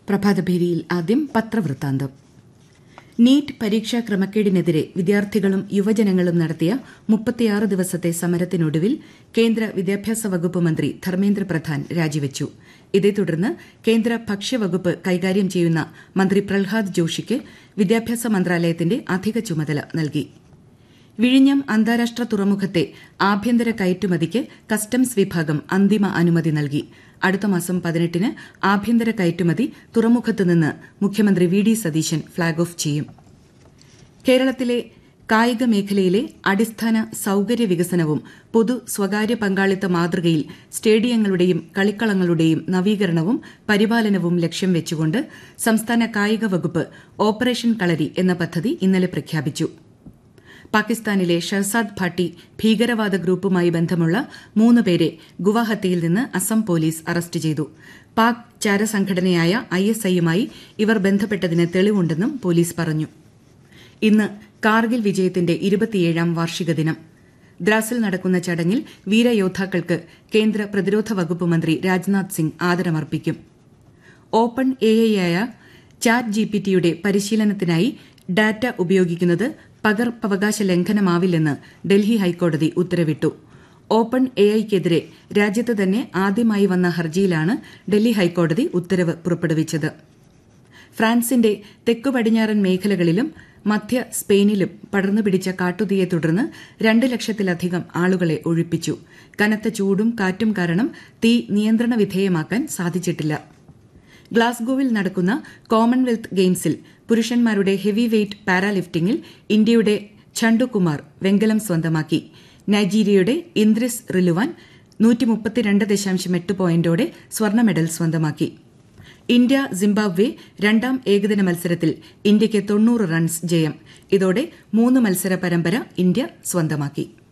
പ്രഭാതഭേരിയിൽ ആദ്യം പത്രവൃത്താന്തം നീറ്റ് പരീക്ഷാ ക്രമക്കേടിനെതിരെ വിദ്യാർത്ഥികളും യുവജനങ്ങളും നടത്തിയ മുപ്പത്തിയാറ് ദിവസത്തെ സമരത്തിനൊടുവിൽ കേന്ദ്ര വിദ്യാഭ്യാസ വകുപ്പ് മന്ത്രി ധർമ്മേന്ദ്ര പ്രധാൻ രാജിവച്ചു ഇതേ തുടർന്ന് കേന്ദ്ര ഭക്ഷ്യവകുപ്പ് കൈകാര്യം ചെയ്യുന്ന മന്ത്രി പ്രഹ്ലാദ് ജോഷിക്ക് വിദ്യാഭ്യാസ മന്ത്രാലയത്തിന്റെ അധിക ചുമതല നൽകി വിഴിഞ്ഞം അന്താരാഷ്ട്ര തുറമുഖത്തെ ആഭ്യന്തര കയറ്റുമതിക്ക് കസ്റ്റംസ് വിഭാഗം അന്തിമ അനുമതി നൽകി അടുത്ത മാസം പതിനെട്ടിന് ആഭ്യന്തര കയറ്റുമതി തുറമുഖത്ത് നിന്ന് മുഖ്യമന്ത്രി V D Satheesan flag off ചെയ്യും കേരളത്തിലെ കായിക മേഖലയിലെ അടിസ്ഥാന സൌകര്യ വികസനവും പൊതു സ്വകാര്യ പങ്കാളിത്ത മാതൃകയിൽ സ്റ്റേഡിയങ്ങളുടെയും കളിക്കളങ്ങളുടെയും നവീകരണവും പരിപാലനവും ലക്ഷ്യം വെച്ചുകൊണ്ട് സംസ്ഥാന കായിക വകുപ്പ് ഓപ്പറേഷൻ കളരി എന്ന പദ്ധതി ഇന്നലെ പ്രഖ്യാപിച്ചു പാകിസ്ഥാനിലെ ഷഹസാദ് ഭാട്ടി ഭീകരവാദ ഗ്രൂപ്പുമായി ബന്ധമുള്ള മൂന്ന് പേരെ ഗുവാഹത്തിയിൽ നിന്ന് അസം പോലീസ് അറസ്റ്റ് ചെയ്തു പാക് ചാരസംഘടനയായ ഐഎസ്ഐയുമായി ഇവർ ബന്ധപ്പെട്ടതിന് തെളിവുണ്ടെന്നും പോലീസ് പറഞ്ഞു ഇന്ന് കാർഗിൽ വിജയത്തിന്റെ ഇരുപത്തിയേഴാം വാർഷിക ദിനം ദ്രാസിൽ നടക്കുന്ന ചടങ്ങിൽ വീരയോദ്ധാക്കൾക്ക് കേന്ദ്ര പ്രതിരോധ വകുപ്പ് മന്ത്രി രാജ്നാഥ് സിംഗ് ആദരമർപ്പിക്കും ഓപ്പൺ എഐയായ ചാറ്റ് ജിപിടിയുടെ പരിശീലനത്തിനായി ഡാറ്റ ഉപയോഗിക്കുന്നത് പകർപ്പവകാശ ലംഘനമാവില്ലെന്ന് ഡൽഹി ഹൈക്കോടതി ഉത്തരവിട്ടു ഓപ്പൺ എഐക്കെതിരെ രാജ്യത്ത് തന്നെ ആദ്യമായി വന്ന ഹർജിയിലാണ് ഡൽഹി ഹൈക്കോടതി ഉത്തരവ് പുറപ്പെടുവിച്ചത് ഫ്രാൻസിന്റെ തെക്കു പടിഞ്ഞാറൻ മേഖലകളിലും മധ്യ സ്പെയിനിലും പടർന്നു പിടിച്ച കാട്ടുതീയെ തുടർന്ന് രണ്ട് ലക്ഷത്തിലധികം ആളുകളെ ഒഴിപ്പിച്ചു കനത്ത ചൂടും കാറ്റും കാരണം തീ നിയന്ത്രണ വിധേയമാക്കാൻ സാധിച്ചിട്ടില്ല ഗ്ലാസ്ഗോവിൽ നടക്കുന്ന കോമൺവെൽത്ത് ഗെയിംസിൽ പുരുഷന്മാരുടെ ഹെവി വെയ്റ്റ് പാരാലിഫ്റ്റിംഗിൽ ഇന്ത്യയുടെ ഛണ്ടുകുമാർ വെങ്കലം സ്വന്തമാക്കി നൈജീരിയയുടെ ഇന്ദ്രിസ് റിലുവാൻ പോയിന്റോടെ സ്വർണ്ണ മെഡൽ സ്വന്തമാക്കി ഇന്ത്യ സിംബാബ്വെ രണ്ടാം ഏകദിന മത്സരത്തിൽ ഇന്ത്യയ്ക്ക് തൊണ്ണൂറ് റൺസ് ജയം ഇതോടെ മൂന്ന് മത്സര പരമ്പര ഇന്ത്യ സ്വന്തമാക്കി